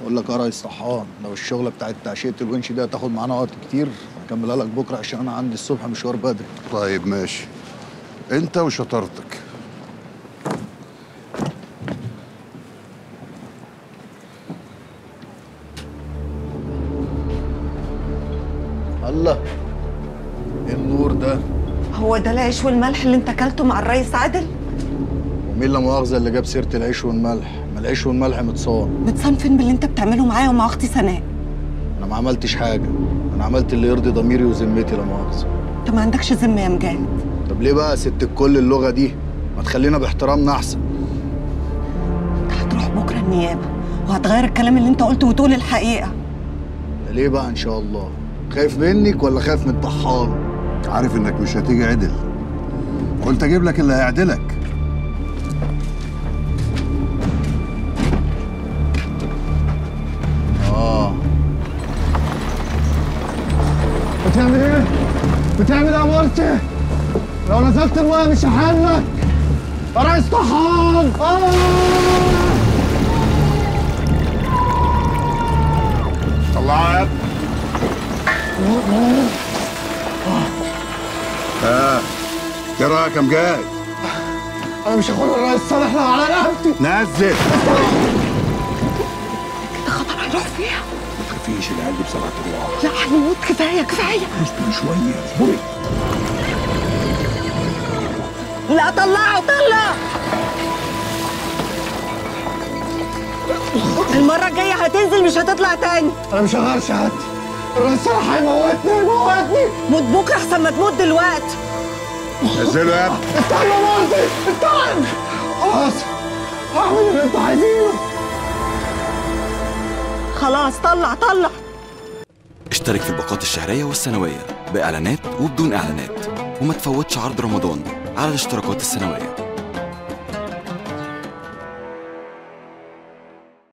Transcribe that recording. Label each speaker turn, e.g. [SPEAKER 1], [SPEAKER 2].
[SPEAKER 1] اقول لك يا ريس طحان لو الشغله بتاعت تعشيه الونش دي هتاخد معانا وقت كتير هكملها لك بكره عشان انا عندي الصبح مشوار بدري
[SPEAKER 2] طيب ماشي انت وشطارتك
[SPEAKER 1] الله ايه النور ده
[SPEAKER 3] هو ده العيش والملح اللي انت اكلته مع الريس عادل
[SPEAKER 1] ومين لا مؤاخذه اللي جاب سيره العيش والملح ما العيش والملح متصان
[SPEAKER 3] بتصنفن فين باللي انت بتعمله معايا ومع اختي سناء
[SPEAKER 1] انا ما عملتش حاجه انا عملت اللي يرضي ضميري وذمتي لا مؤاخذه
[SPEAKER 3] انت ما عندكش ذمه يا مجاهد
[SPEAKER 1] طب ليه بقى يا ست الكل اللغه دي ما تخلينا باحترامنا احسن
[SPEAKER 3] انت هتروح بكره النيابه وهتغير الكلام اللي انت قلته وتقول الحقيقه
[SPEAKER 1] ده ليه بقى ان شاء الله خايف منك ولا خايف من طحان
[SPEAKER 2] عارف انك مش هتيجي عدل قلت اجيب لك اللي هيعدلك
[SPEAKER 1] اه
[SPEAKER 4] بتعمل ايه؟ بتعمل ايه يا مرتي؟ لو نزلت الميه مش هحلك يا ريس طحان آه!
[SPEAKER 2] طلعها يا ابني ها ايه رايك يا مجاهد
[SPEAKER 4] انا مش هاخد الريس صالح لو على رقبتي
[SPEAKER 2] نزل
[SPEAKER 3] ده خطر هيروح فيها
[SPEAKER 2] ما تخافيش العيال دي بسرعه تروح
[SPEAKER 3] لا هيموت كفايه كفايه
[SPEAKER 2] اصبري شويه اصبري
[SPEAKER 3] لا طلعه طلع المرة الجاية هتنزل مش هتطلع تاني
[SPEAKER 4] انا مش هغير شهادتي الريس صالح هيموتني هيموتني
[SPEAKER 3] موت بكرة أحسن ما تموت دلوقتي
[SPEAKER 2] نزلوا يا ابني
[SPEAKER 4] استنى يا مرتي استنى خلاص هعمل اللي انتوا عايزينه
[SPEAKER 3] خلاص طلع طلع
[SPEAKER 5] اشترك في الباقات الشهرية والسنوية بإعلانات وبدون إعلانات وما تفوتش عرض رمضان على الاشتراكات السنوية